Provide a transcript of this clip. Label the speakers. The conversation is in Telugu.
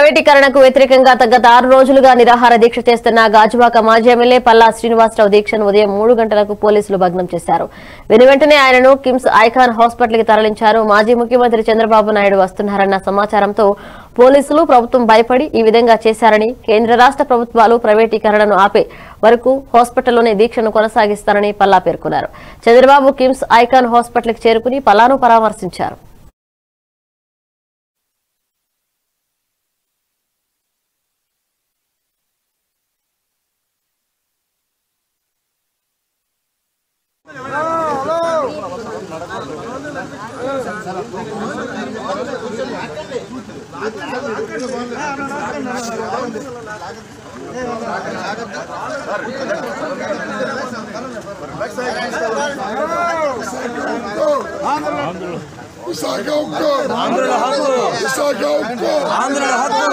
Speaker 1: ప్రైవేటీకరణకు వ్యతిరేకంగా గత ఆరు రోజులుగా నిరాహార దీక్ష చేస్తున్న గాజువాక మాజీ ఎమ్మెల్యే పల్లా శ్రీనివాసరావు దీక్షను ఉదయం మూడు గంటలకు పోలీసులు భగ్నం చేశారు వెనువెంటనే ఆయనను కిమ్స్ ఐకాన్ హాస్పిటల్ కి తరలించారు మాజీ ముఖ్యమంత్రి చంద్రబాబు నాయుడు వస్తున్నారన్న సమాచారంతో పోలీసులు ప్రభుత్వం భయపడి ఈ విధంగా చేశారని కేంద్ర రాష్ట్ర ప్రభుత్వాలు ప్రైవేటీకరణను ఆపే వరకు హాస్పిటల్లోనే దీక్షను కొనసాగిస్తారని పల్లా పేర్కొన్నారు చంద్రబాబు కిమ్స్ ఐకాన్ హాస్పిటల్ కి చేరుకుని పల్లాను పరామర్శించారు
Speaker 2: విశాఖ ఉక్కు విశాఖ ఉక్కు
Speaker 3: ఆంధ్రుల హక్కు